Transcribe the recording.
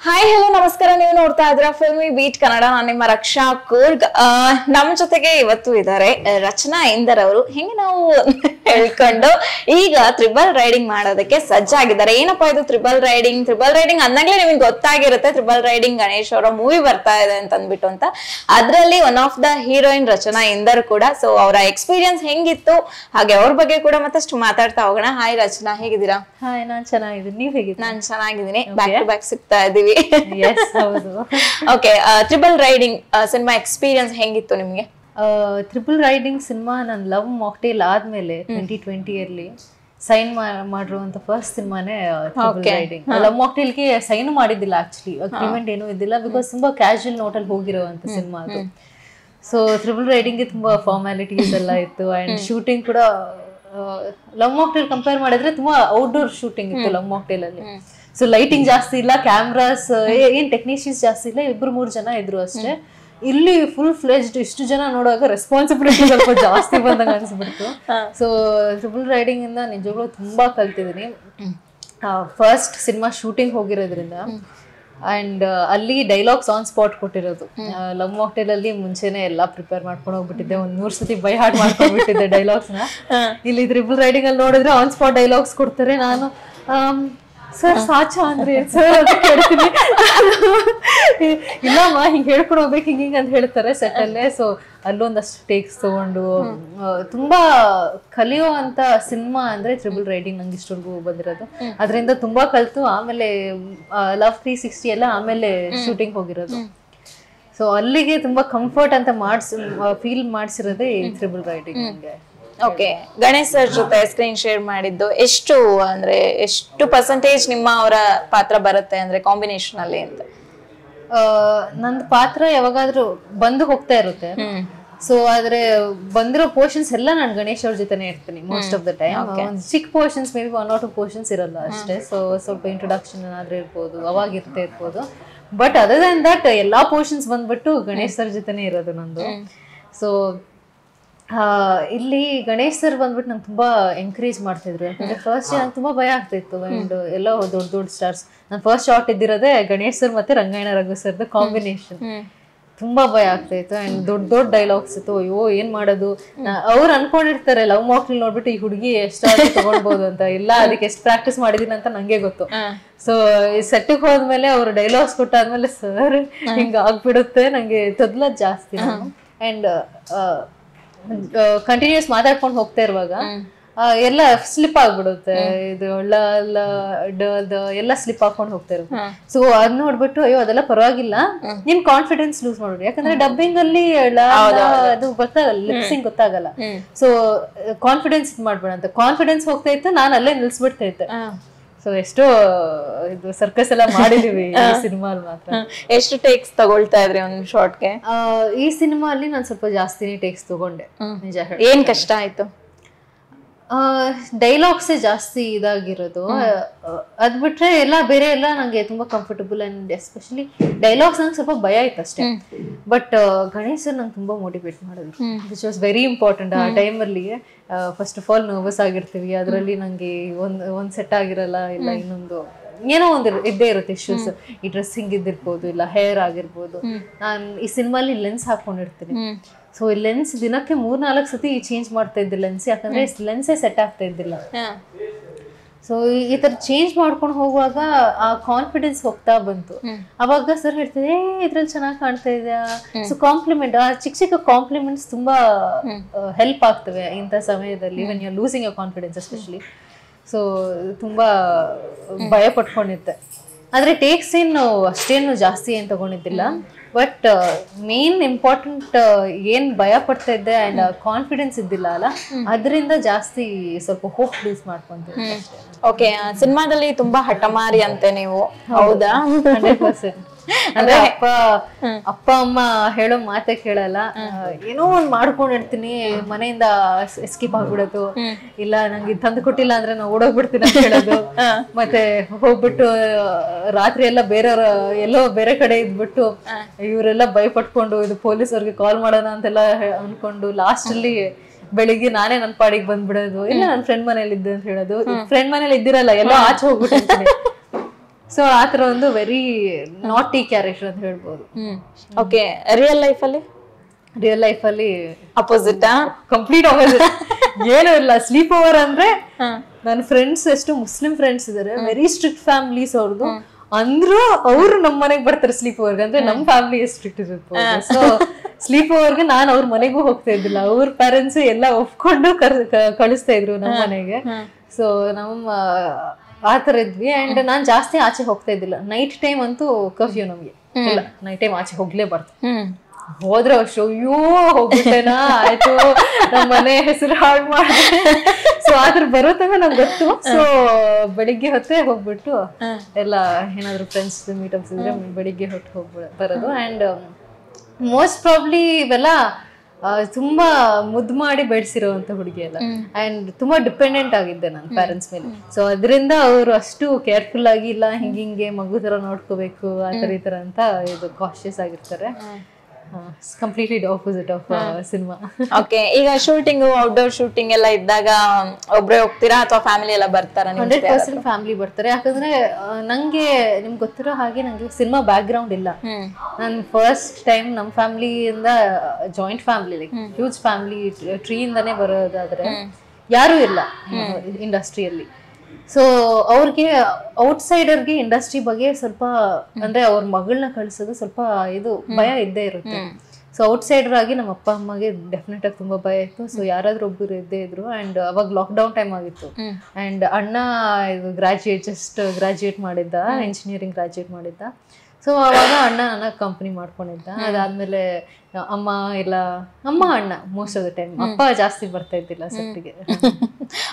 Hi hello ನಮಸ್ಕಾರ ನೀವು ನೋಡ್ತಾ ಇದ್ರ ಫಿಲ್ಮಿ ಬೀಟ್ ಕನ್ನಡ ನಾನು ನಿಮ್ಮ ರಕ್ಷಾ ಕೂರ್ಗ್ ಆ, ನಮ್ ಜೊತೆಗೆ ಇವತ್ತು ಇದ್ದಾರೆ ರಚನಾ ಇಂದರ್ ಅವರು ಹೆಂಗೆ ನಾವು ಹೇಳ್ಕೊಂಡು ಈಗ ತ್ರಿಬಲ್ ರೈಡಿಂಗ್ ಮಾಡೋದಕ್ಕೆ ಸಜ್ಜಾಗಿದ್ದಾರೆ ಏನಪ್ಪಾ ಇದು ತ್ರಿಬಲ್ ರೈಡಿಂಗ್ ತ್ರಿಬಲ್ ರೈಡಿಂಗ್ ಅಂದಾಗ್ಲೇ ನಿಮಗೆ ಗೊತ್ತಾಗಿರುತ್ತೆ ತ್ರಿಬಲ್ ರೈಡಿಂಗ್ ಗಣೇಶ್ ಅವರ ಮೂವಿ ಬರ್ತಾ ಇದೆ ಅಂತ ಅಂದ್ಬಿಟ್ಟು ಅಂತ ಅದ್ರಲ್ಲಿ one of the heroine Rachana Inder ಕೂಡ ಸೊ ಅವರ ಎಕ್ಸ್ಪೀರಿಯನ್ಸ್ ಹೆಂಗಿತ್ತು ಹಾಗೆ ಅವ್ರ ಬಗ್ಗೆ ಕೂಡ ಮತ್ತಷ್ಟು ಮಾತಾಡ್ತಾ ಹೋಗೋಣ ಹಾಯ್ ರಚನಾ ಹೇಗಿದ್ದೀರಾ ಹಾಯ್ ನಾನ್ ಚೆನ್ನಾಗಿದ್ದೀನಿ ನೀವ್ ಹೇಗಿದ್ದೀರಾ ನಾನ್ ಚೆನ್ನಾಗಿದ್ದೀನಿ ಬ್ಯಾಕ್ ಟು ಬ್ಯಾಕ್ ಸಿಗ್ತಾ ಇದೀವಿ ಎಸ್ ಹೌದು okay Triple Riding cinema experience ಹೆಂಗಿತ್ತು ನಿಮ್ಗೆ ಟ್ರಿಪಲ್ ರೈಡಿಂಗ್ ಸಿನಿಮಾ ನಾನು ಲವ್ ಮಾಕ್ಟೇಲ್ ಆದ್ಮೇಲೆ ಟ್ವೆಂಟಿ ಟ್ವೆಂಟಿಯಲ್ಲಿ ಸೈನ್ ಮಾಡಿರುವಂತ ಫಸ್ಟ್ ಸಿನಿಮಾನೇ ಟ್ರಿಪಲ್ ರೈಡಿಂಗ್ ಲವ್ ಮಾಕ್ಟೇಲ್ಗೆ ಸೈನ್ ಮಾಡಿದ್ದಿಲ್ಲ ಆಕ್ಚುಲಿ ಅಗ್ರಿಮೆಂಟ್ ಏನೂ ಇದ್ದಿಲ್ಲ ಬಿಕಾಸ್ ತುಂಬಾ ಕ್ಯಾಶುವಲ್ ನೋಟಲ್ಲಿ ಹೋಗಿರುವಂತ ಸಿನಿಮಾ ಅದು ಸೊ ಟ್ರಿಪಲ್ ರೈಡಿಂಗ್ಗೆ ತುಂಬಾ ಫಾರ್ಮ್ಯಾಲಿಟೀಸ್ ಎಲ್ಲ ಇತ್ತು ಅಂಡ್ ಶೂಟಿಂಗ್ ಕೂಡ ಲವ್ ಮಾಕ್ಟೇಲ್ ಕಂಪೇರ್ ಮಾಡಿದ್ರೆ ತುಂಬಾ ಔಟ್ಡೋರ್ ಶೂಟಿಂಗ್ ಇತ್ತು ಲವ್ ಮಾಕ್ಟೇಲ್ ಅಲ್ಲಿ ಸೊ ಲೈಟಿಂಗ್ ಜಾಸ್ತಿ ಇಲ್ಲ ಕ್ಯಾಮ್ರಾಸ್ ಏನ್ ಟೆಕ್ನಿಷಿಯನ್ಸ್ ಜಾಸ್ತಿ ಇಲ್ಲ ಇಬ್ರು ಮೂರು ಜನ ಇದ್ರು ಅಷ್ಟೇ ಇಲ್ಲಿ ಫುಲ್ ಫ್ಲೆಜ್ಡ್ ಇಷ್ಟು ಜನ ನೋಡುವಾಗ ರೆಸ್ಪಾನ್ಸಿಬಿಲಿಟಿ ಸ್ವಲ್ಪ ಜಾಸ್ತಿ ಬಂದಂಗ ಅನ್ಸ್ಬಿಡ್ತು ಸೊ ಟ್ರಿಪಲ್ ರೈಡಿಂಗ್ ಇಂದ ನಿಜವಾಗ್ಲೂ ತುಂಬಾ ಕಲ್ತಿದ್ದೀನಿ ಫಸ್ಟ್ ಸಿನಿಮಾ ಶೂಟಿಂಗ್ ಹೋಗಿರೋದ್ರಿಂದ ಅಂಡ್ ಅಲ್ಲಿ ಡೈಲಾಗ್ಸ್ ಆನ್ ಸ್ಪಾಟ್ ಕೊಟ್ಟಿರೋದು ಲವ್ ಮಾಕ್ಟೇಲ್ ಅಲ್ಲಿ ಮುಂಚೆನೆ ಎಲ್ಲ ಪ್ರಿಪೇರ್ ಮಾಡ್ಕೊಂಡು ಹೋಗ್ಬಿಟ್ಟಿದ್ದೆ ಒಂದ್ ನೂರ್ ಸತಿ ಬೈ ಹಾರ್ಟ್ ಮಾಡ್ಕೊಂಡ್ಬಿಟ್ಟಿದ್ದೆ ಡೈಲಾಗ್ಸ್ ನ ಇಲ್ಲಿ ಟ್ರಿಪಲ್ ರೈಡಿಂಗ್ ಅಲ್ಲಿ ನೋಡಿದ್ರೆ ಆನ್ ಸ್ಪಾಟ್ ಡೈಲಾಗ್ಸ್ ಕೊಡ್ತಾರೆ ನಾನು ಸರ್ ಸಾಚ ಅಂದ್ರೆ ಸರ್ ಅಂತ ಕೇಳ್ತೀನಿ ಇಲ್ಲಮ್ಮ ಹಿಂಗ್ ಹೇಳ್ಕೊಂಡು ಹೋಗ್ಬೇಕು ಹಿಂಗ್ ಹಿಂಗ್ ಅಂತ ಹೇಳ್ತಾರೆ ಸೆಟ್ ಅಲ್ಲೇ ಸೊ ಅಲ್ಲೊಂದಷ್ಟು ಟೇಕ್ಸ್ ತಗೊಂಡು ಆ, ತುಂಬಾ ಕಲಿಯೋ ಅಂತ ಸಿನಿಮಾ ಅಂದ್ರೆ ಟ್ರಿಬಲ್ ರೈಡಿಂಗ್ ನಂಗೆ ಇಷ್ಟವರೆಗೂ ಬಂದಿರೋದು ಅದರಿಂದ ತುಂಬಾ ಕಲ್ತು ಆಮೇಲೆ ಲವ್ ತ್ರೀ ಸಿಕ್ಸ್ಟಿ ಎಲ್ಲ ಆಮೇಲೆ ಶೂಟಿಂಗ್ ಹೋಗಿರೋದು ಸೊ ಅಲ್ಲಿಗೆ ತುಂಬಾ ಕಂಫರ್ಟ್ ಅಂತ ಮಾಡ್ಸ್ ಫೀಲ್ ಮಾಡ್ಸಿರೋದೇ ಈ ಟ್ರಿಬಲ್ ರೈಡಿಂಗ್ ನಂಗೆ ಓಕೆ ಗಣೇಶ್ ಸರ್ ಜೊತೆ ಸ್ಕ್ರೀನ್ ಶೇರ್ ಮಾಡಿದ್ದು ಎಷ್ಟು ಅಂದ್ರೆ ಎಷ್ಟು ಪರ್ಸೆಂಟೇಜ್ ನಿಮ್ಮ ಅವರ ಪಾತ್ರ ಬರುತ್ತೆ ಅಂದ್ರೆ ಕಾಂಬಿನೇಷನ್ ಅಲ್ಲಿ ಅಂತ ಆ, ನಂದ್ ಪಾತ್ರ ಯಾವಾಗಾದ್ರೂ ಬಂದು ಹೋಗ್ತಾ ಇರುತ್ತೆ ಸೊ ಆದ್ರೆ ಬಂದಿರೋ ಪೋರ್ಷನ್ಸ್ ಎಲ್ಲ ನಾನು ಗಣೇಶ್ ಅವ್ರ ಜೊತೆನೆ ಇರ್ತೀನಿ ಮೋಸ್ಟ್ ಆಫ್ ದ ಟೈಮ್ ಒಂದು ಚಿಕ್ಕ portions maybe one or two portions ಇರಲ್ಲ ಅಷ್ಟೇ ಸೊ ಸ್ವಲ್ಪ ಇಂಟ್ರೊಡಕ್ಷನ್ ಏನಾದ್ರೂ ಇರ್ಬೋದು ಅವಾಗ ಇರ್ತೇ ಇರ್ಬೋದು ಬಟ್ ಅದರ್ ದನ್ ದಟ್ ಎಲ್ಲಾ ಪೋರ್ಷನ್ಸ್ ಬಂದ್ಬಿಟ್ಟು ಗಣೇಶ್ ಸರ್ ಜೊತೆನೆ ಇರೋದು ನಂದು ಸೊ ಇಲ್ಲಿ ಗಣೇಶ್ ಸರ್ ಬಂದ್ಬಿಟ್ಟು ನಂಗೆ ತುಂಬಾ ಎಂಕರೇಜ್ ಮಾಡ್ತಿದ್ರು ಯಾಕಂದ್ರೆ ಫಸ್ಟ್ ನಂಗೆ ತುಂಬಾ ಭಯ ಆಗ್ತಿತ್ತು ಅಂಡ್ ಎಲ್ಲ ದೊಡ್ಡ ದೊಡ್ಡ ಸ್ಟಾರ್ಸ್ ನಾನು ಫಸ್ಟ್ ಶಾಟ್ ಇದ್ದಿರೋದೇ ಗಣೇಶ್ ಸರ್ ಮತ್ತೆ ರಂಗಾಯಣ ರಘು ಸರ್ದು ಕಾಂಬಿನೇಷನ್ ತುಂಬಾ ಭಯ ಆಗ್ತಾ ಇತ್ತು ಅಂಡ್ ದೊಡ್ಡ ದೊಡ್ಡ ಡೈಲಾಗ್ಸ್ ಇತ್ತು ಅಯ್ಯೋ ಏನ್ ಮಾಡೋದು ಅವ್ರು ಅನ್ಕೊಂಡಿರ್ತಾರೆ ಲವ್ ಮಾಕ್ಲಿ ನೋಡ್ಬಿಟ್ಟು ಈ ಹುಡುಗಿ ಎಷ್ಟಾದ್ರೂ ತಗೊಳ್ಬೋದು ಅಂತ ಇಲ್ಲ ಅದಕ್ಕೆ ಎಷ್ಟು ಪ್ರಾಕ್ಟೀಸ್ ಮಾಡಿದೀನಿ ಅಂತ ನಂಗೆ ಗೊತ್ತು ಸೊ ಈ ಸೆಟ್ಟಿಗೆ ಹೋದ್ಮೇಲೆ ಅವ್ರು ಡೈಲಾಗ್ಸ್ ಕೊಟ್ಟಾದ್ಮೇಲೆ ಸರ್ ಹಿಂಗ ಆಗ್ಬಿಡುತ್ತೆ ನಂಗೆ ತೊದ್ಲ ಜಾಸ್ತಿ ಅಂಡ್ ಕಂಟಿನ್ಯೂಸ್ ಮಾತಾಡ್ಕೊಂಡು ಹೋಗ್ತಾ ಇರುವಾಗ ಆ, ಎಲ್ಲ ಸ್ಲಿಪ್ ಆಗ್ಬಿಡುತ್ತೆ ಇದು ಳ ಲ ಡ ದ ಎಲ್ಲ ಸ್ಲಿಪ್ ಹಾಕೊಂಡು ಹೋಗ್ತಾ ಇರುತ್ತೆ ಸೊ ಅದ್ ನೋಡ್ಬಿಟ್ಟು ಅಯ್ಯೋ ಅದೆಲ್ಲ ಪರವಾಗಿಲ್ಲ ನಿನ್ ಕಾನ್ಫಿಡೆನ್ಸ್ ಲೂಸ್ ಮಾಡ್ಬಿಡಿ ಯಾಕಂದ್ರೆ ಡಬ್ಬಿಂಗ್ ಅಲ್ಲಿ ಳ ಲ ಅದು ಗೊತ್ತಾಗಲ್ಲ ಲಿಪ್ಸಿಂಗ್ ಗೊತ್ತಾಗಲ್ಲ ಸೊ ಕಾನ್ಫಿಡೆನ್ಸ್ ಮಾಡ್ಬೇಡ ಅಂತ ಕಾನ್ಫಿಡೆನ್ಸ್ ಹೋಗ್ತಾ ಇತ್ತು ನಾನು ಅಲ್ಲೇ ನಿಲ್ಸ್ಬಿಡ್ತಾ ಇದ್ದೆ ಸೊ ಎಷ್ಟೋ ಇದು ಸರ್ಕಸ್ ಎಲ್ಲ ಮಾಡಿದೀವಿ ಈ ಸಿನಿಮಾ ಮಾತ್ರ ಎಷ್ಟು ಟೇಕ್ಸ್ ತಗೊಳ್ತಾ ಇದ್ರಿ ಒಂದ್ ಶಾರ್ಟ್ಗೆ ಆ, ಈ ಸಿನಿಮಾ ಅಲ್ಲಿ ನಾನು ಸ್ವಲ್ಪ ಜಾಸ್ತಿನೇ ಟೇಕ್ಸ್ ತಗೊಂಡೆ ನಿಜ ಹೇಳ ಏನ್ ಕಷ್ಟ ಆಯ್ತು ಡೈಲಾಗ್ಸೇ ಜಾಸ್ತಿ ಇದಾಗಿರೋದು ಅದ್ ಬಿಟ್ರೆ ಎಲ್ಲ ಬೇರೆ ಎಲ್ಲ ನಂಗೆ ತುಂಬಾ ಕಂಫರ್ಟಬಲ್ ಅಂಡ್ ಎಸ್ಪೆಷಲಿ ಡೈಲಾಗ್ಸ್ ನಂಗೆ ಸ್ವಲ್ಪ ಭಯ ಇತ್ತು ಅಷ್ಟೇ ಬಟ್ ಗಣೇಶ್ ಸರ್ ನಂಗೆ ತುಂಬಾ ಮೋಟಿವೇಟ್ ಮಾಡಿದ್ರು ವಿಚ್ ವಾಸ್ ವೆರಿ ಇಂಪಾರ್ಟೆಂಟ್ ಆ ಟೈಮಲ್ಲಿ ಫಸ್ಟ್ ಆಫ್ ಆಲ್ ನರ್ವಸ್ ಆಗಿರ್ತೀವಿ ಅದರಲ್ಲಿ ನಂಗೆ ಒಂದ್ ಒಂದ್ ಸೆಟ್ ಆಗಿರಲ್ಲ ಇಲ್ಲ ಇನ್ನೊಂದು ಏನೋ ಒಂದು ಇರ್- ಇದ್ದೇ ಇರುತ್ತೆ ಇಶ್ಯೂಸ್ ಈ ಡ್ರೆಸ್ಸಿಂಗ್ ಇದ್ದಿರ್ಬೋದು ಇಲ್ಲ ಹೇರ್ ಆಗಿರ್ಬೋದು ನಾನು ಈ ಸಿನಿಮಾಲಿ ಲೆನ್ಸ್ ಹಾಕೊಂಡಿರ್ತೀನಿ ಸೊ ಈ ಲೆನ್ಸ್ ದಿನಕ್ಕೆ ಮೂರ್ ನಾಲ್ಕು ಸತಿ ಚೇಂಜ್ ಮಾಡ್ತಾ ಇದ್ದೆ ಲೆನ್ಸ್ ಯಾಕಂದ್ರೆ ಲೆನ್ಸೇ ಸೆಟ್ ಆಗ್ತಾ ಇದ್ದಿಲ್ಲ ಸೊ ಈ ತರ ಚೇಂಜ್ ಮಾಡ್ಕೊಂಡು ಹೋಗುವಾಗ ಆ ಕಾನ್ಫಿಡೆನ್ಸ್ ಹೋಗ್ತಾ ಬಂತು ಅವಾಗ ಸರ್ ಹೇಳ್ತಿದ್ದೆ ಏ ಇದ್ರಲ್ಲಿ ಚೆನ್ನಾಗಿ ಕಾಣ್ತಾ ಇದೆಯಾ ಸೊ ಕಾಂಪ್ಲಿಮೆಂಟ್ ಆ ಚಿಕ್ಕ ಚಿಕ್ಕ ಕಾಂಪ್ಲಿಮೆಂಟ್ಸ್ ತುಂಬಾ ಹೆಲ್ಪ್ ಆಗ್ತವೆ ಇಂಥ ಸಮಯದಲ್ಲಿ when you losing your confidence especially so ತುಂಬಾ ಭಯ ಪಟ್ಕೊಂಡಿದ್ದೆ ಆದ್ರೆ ಟೇಕ್ಸ್ ಏನು ಅಷ್ಟೇನು ಜಾಸ್ತಿ ಏನ್ ತಗೊಂಡಿದ್ದಿಲ್ಲ ಬಟ್ ಮೇನ್ ಇಂಪಾರ್ಟೆಂಟ್ ಏನ್ ಭಯ ಪಡ್ತಾ ಇದ್ದೆ ಅಂಡ್ ಕಾನ್ಫಿಡೆನ್ಸ್ ಇದ್ದಿಲ್ಲ ಅಲ್ಲ ಅದರಿಂದ ಜಾಸ್ತಿ ಸ್ವಲ್ಪ ಹೋಪ್ ಲೂಸ್ ಮಾಡ್ಕೊಂತೀನಿ ಓಕೆ ಸಿನಿಮಾದಲ್ಲಿ ತುಂಬಾ ಹಠಮಾರಿ ಅಂತೆ ನೀವು ಹೌದಾ ಹಂಡ್ರೆಡ್ ಪರ್ಸೆಂಟ್ ಅಂದ್ರೆ ಅಪ್ಪ ಅಪ್ಪ ಅಮ್ಮ ಹೇಳೋ ಮಾತೆ ಕೇಳಲ್ಲ ಆ, ಏನೋ ಒಂದ್ ಮಾಡ್ಕೊಂಡಿರ್ತೀನಿ ಮನೆಯಿಂದ ಎಸ್ಕೇಪ್ ಆಗ್ಬಿಡೋದು ಇಲ್ಲ ನಂಗೆ ಇದ್ ತಂದು ಕೊಟ್ಟಿಲ್ಲ ಅಂದ್ರೆ ನಾ ಓಡೋಗ್ಬಿಡ್ತೀನಿ ಅಂತ ಹೇಳೋದು ಮತ್ತೆ ಹೋಗ್ಬಿಟ್ಟು ಆ, ರಾತ್ರಿ ಎಲ್ಲ ಬೇರೆಯವ್ರ ಎಲ್ಲೋ ಬೇರೆ ಕಡೆ ಇದ್ಬಿಟ್ಟು ಇವರೆಲ್ಲ ಭಯಪಟ್ಕೊಂಡು ಇದು ಪೊಲೀಸ್ ಅವ್ರಿಗೆ ಕಾಲ್ ಮಾಡೋಣ ಅಂತೆಲ್ಲ ಹೇ- ಅನ್ಕೊಂಡು ಲಾಸ್ಟ್ ಅಲ್ಲಿ ಬೆಳಿಗ್ಗೆ ನಾನೇ ನನ್ ಪಾಡಿಗೆ ಬಂದ್ಬಿಡೋದು ಇಲ್ಲ ನನ್ನ ಫ್ರೆಂಡ್ ಮನೇಲಿ ಇದ್ದೆ ಅಂತ ಹೇಳೋದು ಫ್ರೆಂಡ್ ಮನೇಲಿ ಇದ್ದಿರಲ್ಲ ಎಲ್ಲೋ ಆಚೆ ಹೋಗ್ಬಿಟ್ಟಿರ್ತೀನಿ ಸೊ ಆ ಥರ ಒಂದು ವೆರಿ ನಾಟಿ ಕ್ಯಾರೆಕ್ಟರ್ ಅಂತ ಹೇಳ್ಬೋದು ಹ್ಮ್ ಓಕೆ ರಿಯಲ್ ಲೈಫ್ ಅಲ್ಲಿ ರಿಯಲ್ ಲೈಫಲ್ಲಿ ಅಪೋಸಿಟ್ ಕಂಪ್ಲೀಟ್ ಆಪೋಸಿಟ್ ಏನೂ ಇಲ್ಲ ಸ್ಲೀಪ್ ಓವರ್ ಅಂದ್ರೆ ನನ್ನ ಫ್ರೆಂಡ್ಸ್ ಎಷ್ಟು ಮುಸ್ಲಿಂ ಫ್ರೆಂಡ್ಸ್ ಇದಾರೆ ವೆರಿ ಸ್ಟ್ರಿಕ್ಟ್ ಫ್ಯಾಮಿಲೀಸ್ ಅವ್ರದ್ದು ಅಂದ್ರೂ ಅವರು ನಮ್ಮ ಮನೆಗೆ ಬರ್ತಾರೆ ಸ್ಲೀಪ್ ಓವರ್ಗೆ ಅಂದ್ರೆ ನಮ್ಮ ಫ್ಯಾಮಿಲಿ ಸ್ಟ್ರಿಕ್ಟ್ ಇರುತ್ತೆ ಸೊ ಸ್ಲೀಪ್ ಓವರ್ಗೆ ನಾನು ಅವ್ರ ಮನೆಗೂ ಹೋಗ್ತಾ ಇದ್ದಿಲ್ಲ ಅವ್ರ ಪೇರೆಂಟ್ಸ್ ಎಲ್ಲ ಒಪ್ಕೊಂಡು ಕರ್ ಕ- ಕಳಿಸ್ತಾ ಇದ್ರು ನಮ್ಮ ಮನೆಗೆ ಸೊ ನಮ್ಮ ಆ ಥರ ಇದ್ವಿ ಅಂಡ್ ನಾನು ಜಾಸ್ತಿ ಆಚೆ ಹೋಗ್ತಾ ಇದ್ದಿಲ್ಲ ನೈಟ್ ಟೈಮ್ ಅಂತೂ ಕರ್ಫ್ಯೂ ನಮಗೆ ಇಲ್ಲ ನೈಟ್ ಟೈಮ್ ಆಚೆ ಹೋಗ್ಲೇಬಾರ್ದು ಹ್ಮ್ ಹೋದ್ರೆ ಅಷ್ಟು ಅಯ್ಯೋ ಹೋಗ್ಬಿಟ್ಟೆನಾ ಆಯ್ತು ನಮ್ಮ ಮನೆ ಹೆಸರು ಹಾಳು ಮಾಡಿ ಸೊ ಆದ್ರ ಬರೋ ತನಕ ನಂಗೆ ಗೊತ್ತು ಸೊ ಬೆಳಿಗ್ಗೆ ಹೊತ್ತೇ ಹೋಗ್ಬಿಟ್ಟು ಎಲ್ಲ ಏನಾದ್ರು ಫ್ರೆಂಡ್ಸ್ ಮೀಟಪ್ಸ್ ಇದ್ರೆ ಬೆಳಿಗ್ಗೆ ಹೊತ್ತು ಹೋಗ್ಬಿಡ ಬರೋದು ಅಂಡ್ ಮೋಸ್ಟ್ ಪ್ರಾಬ್ಲಿ ಇವೆಲ್ಲ ಆ, ತುಂಬಾ ಮುದ್ದು ಮಾಡಿ ಬೆಳೆಸಿರುವಂತ ಹುಡುಗಿ ಅಲ್ಲ ಅಂಡ್ ತುಂಬಾ ಡಿಪೆಂಡೆಂಟ್ ಆಗಿದ್ದೆ ನನ್ನ ಪ್ಯಾರೆಂಟ್ಸ್ ಮೇಲೆ ಸೊ ಅದರಿಂದ ಅವರು ಅಷ್ಟು ಕೇರ್ಫುಲ್ ಆಗಿ ಇಲ್ಲ ಹಿಂಗ ಹಿಂಗೆ ಮಗು ತರ ನೋಡ್ಕೋಬೇಕು ಆ ತರ ಈ ತರ ಅಂತ ಇದು ಕಾಶಿಯಸ್ ಆಗಿರ್ತಾರೆ completely opposite of cinema okay ಈಗ ಶೂಟಿಂಗ್ ಔಟ್ಡೋರ್ ಶೂಟಿಂಗ್ ಎಲ್ಲ ಇದ್ದಾಗ ಒಬ್ರೇ ಹೋಗ್ತೀರಾ ಅಥವಾ ಫ್ಯಾಮಿಲಿ ಎಲ್ಲ ಬರ್ತಾರಾ ನಿಮ್ ಹಂಡ್ರೆಡ್ ಜೊತೆ? ಪರ್ಸೆಂಟ್ ಫ್ಯಾಮಿಲಿ ಬರ್ತಾರೆ ಯಾಕಂದ್ರೆ ಆ, ನಂಗೆ ನಿಮ್ಗೆ ಗೊತ್ತಿರೋ ಹಾಗೆ ನಂಗೆ ಸಿನಿಮಾ ಬ್ಯಾಕ್ ಗ್ರೌಂಡ್ ಇಲ್ಲ ಹ್ಮ್ ನಾನು ಫಸ್ಟ್ ಟೈಮ್ ನಮ್ಮ ಫ್ಯಾಮಿಲಿಯಿಂದ joint family like huge family ಟ್ರೀಯಿಂದಾನೇ ಬರೋದಾದ್ರೆ ಯಾರೂ ಇಲ್ಲ ಇಂಡಸ್ಟ್ರಿಯಲ್ಲಿ ಸೊ ಅವ್ರಿಗೆ ಔಟ್ಸೈಡರ್ಗೆ ಇಂಡಸ್ಟ್ರಿ ಬಗ್ಗೆ ಸ್ವಲ್ಪ ಅಂದ್ರೆ ಅವ್ರ ಮಗಳನ್ನ ಕಳ್ಸೋದು ಸ್ವಲ್ಪ ಇದು ಭಯ ಇದ್ದೇ ಇರುತ್ತೆ ಸೊ ಔಟ್ಸೈಡರ್ ಆಗಿ ನಮ್ಮ ಅಪ್ಪ ಅಮ್ಮಗೆ ಡೆಫಿನೆಟ್ ಆಗಿ ತುಂಬಾ ಭಯ ಇತ್ತು ಸೊ ಯಾರಾದ್ರೂ ಒಬ್ಬರು ಇದ್ದೇ ಇದ್ರು ಅಂಡ್ ಅವಾಗ ಲಾಕ್ಡೌನ್ ಟೈಮ್ ಆಗಿತ್ತು ಅಂಡ್ ಅಣ್ಣ ಇದು ಗ್ರಾಜುಯೇಟ್ ಜಸ್ಟ್ ಗ್ರಾಜುಯೇಟ್ ಮಾಡಿದ್ದ ಇಂಜಿನಿಯರಿಂಗ್ ಗ್ರಾಜುಯೇಟ್ ಮಾಡಿದ್ದ ಸೊ ಅವಾಗ ಅಣ್ಣ ನನ್ನ ಕಂಪ್ನಿ ಮಾಡ್ಕೊಂಡಿದ್ದ ಅದಾದ್ಮೇಲೆ ಅಮ್ಮ ಇಲ್ಲ ಅಮ್ಮ ಅಣ್ಣ ಮೋಸ್ಟ್ ಆಫ್ ದ ಟೈಮ್ ಅಪ್ಪ ಜಾಸ್ತಿ ಬರ್ತಾ ಇದ್ದಿಲ್ಲ ಸೆಟ್ಟಿಗೆ